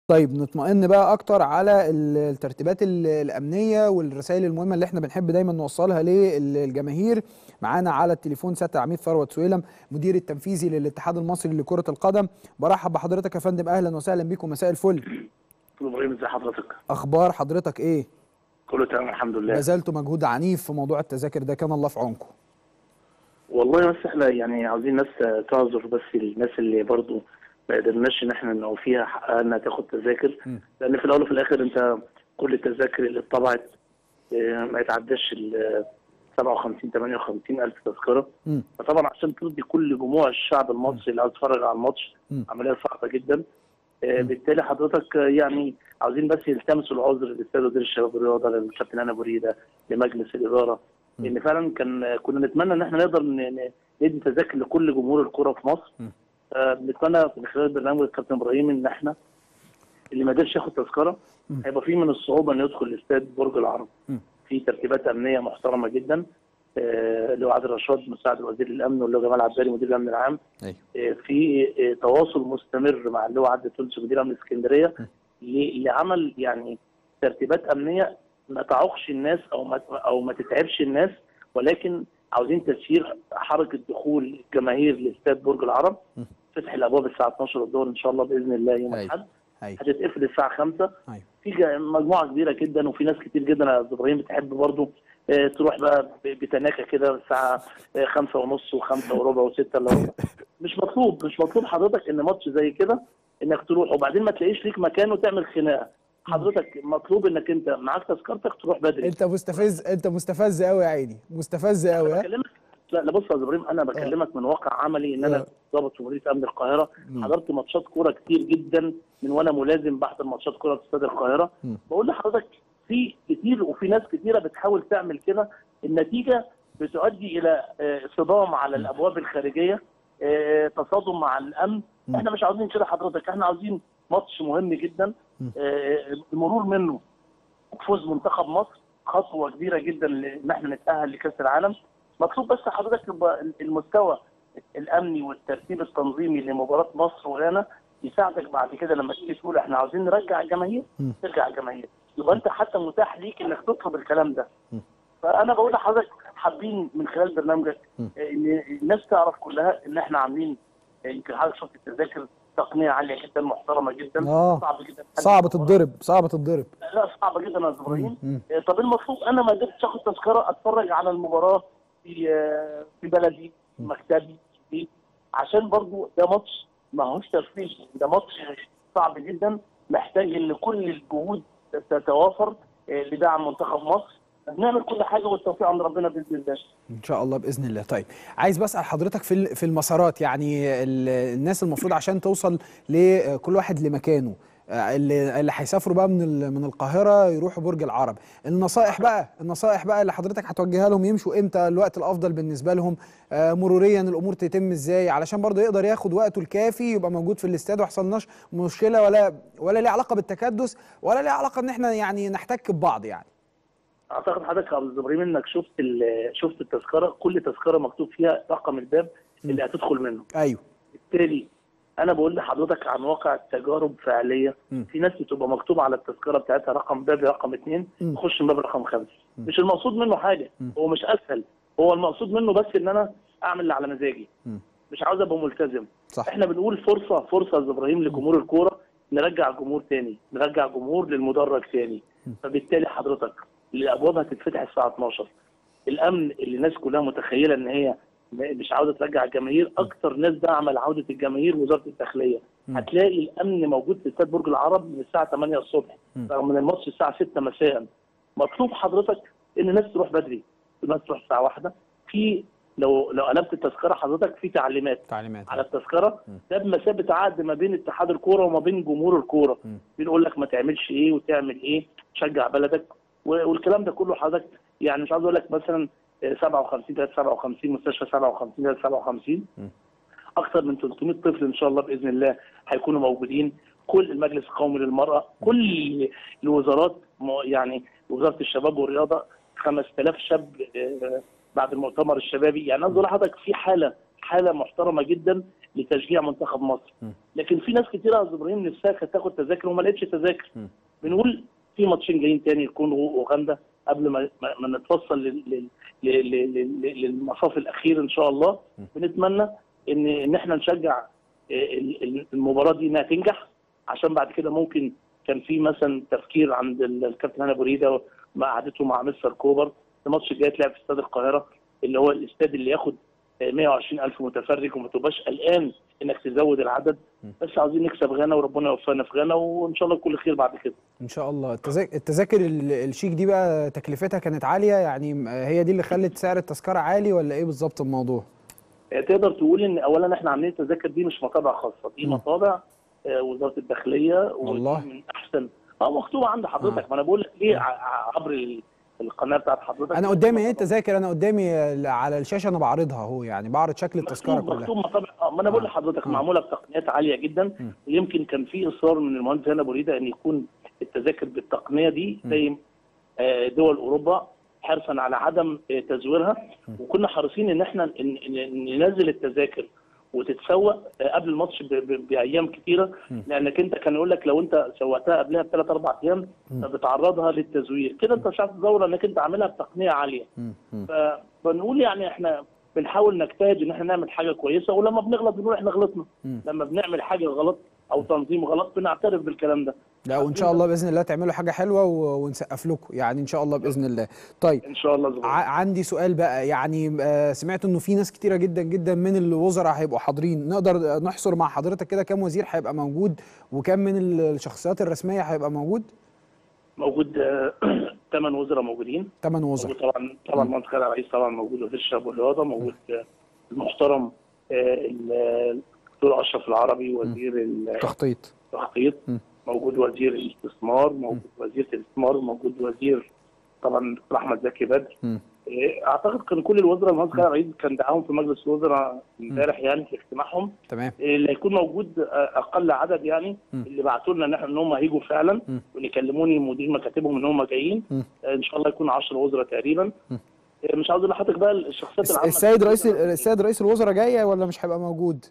طيب نطمئن بقى اكتر على ال- الترتيبات ال- الامنيه والرسائل المهمه اللي احنا بنحب دايما نوصلها للجماهير معانا على التليفون سياده العميد ثروت سويلم مدير التنفيذي للاتحاد المصري لكره القدم برحب بحضرتك يا فندم اهلا وسهلا بيكم مساء الفل استاذ ابراهيم ازي حضرتك؟ اخبار حضرتك ايه كله تمام الحمد لله بذلتوا مجهود عنيف في موضوع التذاكر ده كان الله في عونكم والله بس احنا يعني عاوزين ناس تعذر بس الناس اللي برضو ما قدرناش ان احنا نوفيها حقها انها تاخد تذاكر م. لان في الاول وفي الاخر انت كل التذاكر اللي اتطبعت اه، ما يتعداش ال 57 58 الف تذكره مم. فطبعا عشان ترضي كل جموع الشعب المصري اللي عاوز يتفرج على الماتش م. عمليه صعبه جدا اه، بالتالي حضرتك اه، يعني عاوزين بس يلتمسوا العذر للاستاذ وزير الشباب والرياضه للكابتن انا بريده لمجلس الاداره م. لان فعلا كان كنا نتمنى ان احنا نقدر ن- ن- ندي تذاكر لكل جمهور الكره في مصر م. آه، بنتمنى من خلال برنامج الكابتن ابراهيم ان احنا اللي ما قدرش ياخد تذكره م. هيبقى فيه من الصعوبه انه يدخل استاد برج العرب م. في ترتيبات امنيه محترمه جدا آه، اللي هو عادل رشاد مساعد وزير الامن واللي هو جمال عبدالي مدير الامن العام ايوه آه، في آه، تواصل مستمر مع اللي هو عبد تونس مدير امن اسكندريه ل- لعمل يعني ترتيبات امنيه ما تعوقش الناس او ما او ما تتعبش الناس ولكن عاوزين تسيير حركه دخول الجماهير لاستاد برج العرب م. فتح الابواب الساعه 12 الظهر ان شاء الله باذن الله يوم أيوة. الاحد ايوه هتتقفل الساعه 5 ايوه في جا- مجموعه كبيره جدا وفي ناس كتير جدا يا أستاذ ابراهيم بتحب برضه آه، تروح بقى ب- بتناكه كده الساعه آه، خمسة ونص وخمسة وربع وستة الا ربع مش مطلوب مش مطلوب حضرتك ان ماتش زي كده انك تروح وبعدين ما تلاقيش ليك مكان وتعمل خناقه حضرتك مطلوب انك انت معاك تذكرتك تروح بدري انت مستفز انت مستفز قوي يا عيني مستفز قوي انا ها بكلمك لا لا بص يا أستاذ ابراهيم انا بكلمك من واقع عملي ان آه. انا ضابط في مديريه امن القاهره مم. حضرت ماتشات كوره كتير جدا من وانا ملازم بحضر ماتشات كوره في استاد القاهره مم. بقول لحضرتك في كتير وفي ناس كتيره بتحاول تعمل كده النتيجه بتؤدي الى آه، صدام على الابواب الخارجيه آه، تصادم مع الامن مم. احنا مش عاوزين كده حضرتك احنا عاوزين ماتش مهم جدا مم. آه، المرور منه فوز منتخب مصر خطوه كبيره جدا ان احنا نتاهل لكاس العالم مطلوب بس حضرتك يبقى المستوى الامني والترتيب التنظيمي لمباراه مصر وغانا يساعدك بعد كده لما تيجي تقول احنا عاوزين نرجع الجماهير مم. ترجع الجماهير يبقى انت حتى متاح ليك انك تطلب الكلام ده مم. فانا بقول لحضرتك حابين من خلال برنامجك مم. ان الناس تعرف كلها ان احنا عاملين يمكن حضرتك شفت التذاكر تقنيه عاليه جدا محترمه جدا آه. صعب جدا صعبه تتضرب صعبه تتضرب لا صعبه جدا يا أستاذ ابراهيم مم. آه، طب المفروض انا ما قدرتش اخد تذكره اتفرج على المباراه في آه، في بلدي في مكتبي في عشان برضو ده ماتش ما هوش ترفيه ده ماتش صعب جدا محتاج ان كل الجهود تتوافر آه، لدعم منتخب مصر نعمل كل حاجه والتوفيق عند ربنا باذن الله ان شاء الله باذن الله طيب عايز بسال حضرتك في ال- في المسارات يعني ال- الناس المفروض عشان توصل لكل واحد لمكانه آه، اللي اللي هيسافروا بقى من ال- من القاهره يروحوا برج العرب النصائح بقى النصائح بقى اللي حضرتك هتوجهها لهم يمشوا امتى الوقت الافضل بالنسبه لهم آه، مروريا الامور تتم ازاي علشان برضه يقدر ياخد وقته الكافي يبقى موجود في الاستاد وما يحصلناش مشكله ولا ولا ليه علاقه بالتكدس ولا ليه علاقه ان احنا يعني نحتك ببعض يعني اعتقد حضرتك يا استاذ ابراهيم انك شفت ال- شفت التذكره كل تذكره مكتوب فيها رقم الباب اللي هتدخل منه ايوه بالتالي انا بقول لحضرتك عن واقع تجارب فعليه مم. في ناس بتبقى مكتوب على التذكره بتاعتها رقم باب رقم اثنين مم. تخش من باب رقم خمسه مش المقصود منه حاجه مم. هو مش اسهل هو المقصود منه بس ان انا اعمل اللي على مزاجي مم. مش عاوز ابقى ملتزم صح احنا بنقول فرصه فرصه يا أستاذ ابراهيم لجمهور الكوره نرجع جمهور تاني نرجع جمهور للمدرج تاني فبالتالي حضرتك الابواب هتتفتح الساعه 12 الامن اللي الناس كلها متخيله ان هي مش عاوزه ترجع الجماهير اكتر ناس دعم عوده الجماهير وزاره الداخليه مم. هتلاقي الامن موجود في استاد برج العرب من الساعه 8 الصبح مم. رغم ان الماتش الساعه 6 مساء مطلوب حضرتك ان الناس تروح بدري الناس تروح الساعه واحدة في لو لو قلبت التذكره حضرتك في تعليمات تعليمات على التذكره مم. ده بمثابه عقد ما بين اتحاد الكوره وما بين جمهور الكوره مم. بنقول لك ما تعملش ايه وتعمل ايه تشجع بلدك و- والكلام ده كله حضرتك يعني مش عاوز اقول لك مثلا آه، 57 3 57 مستشفى 57 3 57 مم. اكثر من 300 طفل ان شاء الله باذن الله هيكونوا موجودين كل المجلس القومي للمراه كل الوزارات م- يعني وزاره الشباب والرياضه 5000 شاب آه، بعد المؤتمر الشبابي يعني عاوز اقول لحضرتك في حاله حاله محترمه جدا لتشجيع منتخب مصر م. لكن في ناس كتيره يا أستاذ ابراهيم نفسها كانت تاخد تذاكر وما لقتش تذاكر م. بنقول في ماتشين جايين تاني يكونوا اوغندا قبل ما ما ما نتوصل لل- لل- لل- لل- لل- للمصاف الاخير ان شاء الله م. بنتمنى ان ان احنا نشجع ال- ال- المباراه دي انها تنجح عشان بعد كده ممكن كان في مثلا تفكير عند ال- الكابتن هاني بريده مع قعدته مع مستر كوبر الماتش الجاي يتلعب في استاد القاهره اللي هو الاستاد اللي ياخد 120 الف متفرج وما تبقاش قلقان انك تزود العدد م. بس عاوزين نكسب غانا وربنا يوفقنا في غانا وان شاء الله كل خير بعد كده ان شاء الله التذاكر, التذاكر ال- الشيك دي بقى تكلفتها كانت عاليه يعني م- هي دي اللي خلت سعر التذكره عالي ولا ايه بالظبط الموضوع تقدر تقول ان اولا احنا عاملين التذاكر دي مش مطابع خاصه دي م. مطابع آه، وزاره الداخليه ودي والله. من احسن اه مكتوبه عند حضرتك آه. ما انا بقول لك ليه ع- عبر ال- القناه بتاعت حضرتك انا قدامي ايه التذاكر انا قدامي ال- على الشاشه انا بعرضها اهو يعني بعرض شكل التذكره مكتوب كلها مكتوب مطابع اه ما انا بقول آه. لحضرتك آه. معموله بتقنيات عاليه جدا م. ويمكن كان في اصرار من المهندس هنا بريده ان يكون التذاكر بالتقنيه دي م. زي آه، دول اوروبا حرصا على عدم آه، تزويرها وكنا حريصين ان احنا ن- ن- ننزل التذاكر وتتسوق آه، قبل الماتش ب- ب- بايام كتيره م. لانك انت كان يقول لك لو انت سوقتها قبلها بثلاث اربع ايام م. بتعرضها للتزوير كده انت مش عارف تزور انك انت عاملها بتقنيه عاليه مم. مم. فبنقول يعني احنا بنحاول نجتهد ان احنا نعمل حاجه كويسه ولما بنغلط بنقول احنا غلطنا مم. لما بنعمل حاجه غلط او تنظيم غلط بنعترف بالكلام ده لا وان شاء الله باذن الله تعملوا حاجه حلوه و- ونسقف لكم يعني ان شاء الله باذن الله طيب ان شاء الله ع- زبون. عندي سؤال بقى يعني آه، سمعت انه في ناس كتيره جدا جدا من الوزراء هيبقوا حاضرين نقدر نحصر مع حضرتك كده كام وزير هيبقى موجود وكم من ال- الشخصيات الرسميه هيبقى موجود موجود ثمان وزراء موجودين ثمان موجود وزراء طبعا طبعا مم. مهندس خالد رئيس طبعا موجود وزير الشباب والرياضه موجود آه، المحترم آه، ال- الدكتور اشرف العربي وزير تخطيط التخطيط مم. موجود وزير الاستثمار موجود وزير الاستثمار موجود وزير طبعا الدكتور احمد زكي بدر مم. إيه، اعتقد كان كل الوزراء المهندس خالد رئيس كان دعاهم في مجلس الوزراء امبارح يعني في اجتماعهم تمام إيه، اللي هيكون موجود آه، اقل عدد يعني م. اللي بعتوا لنا ان احنا ان هم هيجوا فعلا م. واللي كلموني مدير مكاتبهم ان هم جايين م. آه، ان شاء الله يكون 10 وزراء تقريبا م. إيه، مش عاوز اقول لحضرتك بقى الشخصيات الس- العامه السيد رئيس السيد رئيس الوزراء جاي ولا مش هيبقى موجود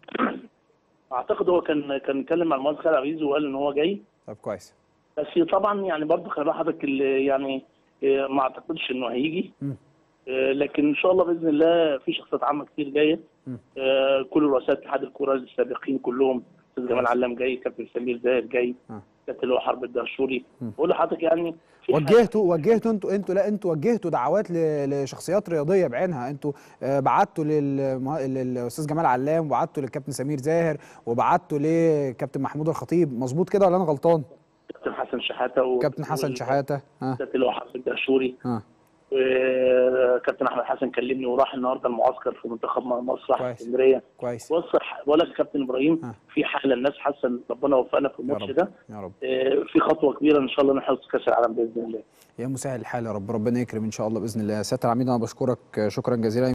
اعتقد هو كان كان اتكلم مع المهندس خالد عزيز وقال ان هو جاي طب كويس بس طبعا يعني برضه خلي حضرتك اللي يعني إيه، ما اعتقدش انه هيجي م. آه، لكن ان شاء الله باذن الله في شخصيات عامه كتير جايه م. آه، كل رؤساء اتحاد الكره السابقين كلهم استاذ جمال علام جاي كابتن سمير زاهر جاي آه. كابتن اللي هو حرب الدهشوري م. بقول لحضرتك يعني في حاجة- وجهتوا وجهتوا انتوا انتوا لا انتوا وجهتوا دعوات ل- لشخصيات رياضيه بعينها انتوا آه، بعتوا للمه- للاستاذ جمال علام وبعتوا للكابتن سمير زاهر وبعتوا لكابتن محمود الخطيب مظبوط كده ولا انا غلطان كابتن حسن شحاته و- كابتن حسن وال- شحاته ها كابتن اللي هو حرب الدهشوري ها وكابتن احمد حسن كلمني وراح النهارده المعسكر في منتخب مصر راح كويس. اسكندريه كويس بص بقول لك يا كابتن ابراهيم آه. في حاله الناس حاسه إن ربنا وفقنا في يا الماتش رب ده يا رب آه، في خطوه كبيره ان شاء الله نحرز كاس العالم باذن الله يا مسهل الحال يا رب ربنا يكرم ان شاء الله باذن الله سياده العميد انا بشكرك شكرا جزيلا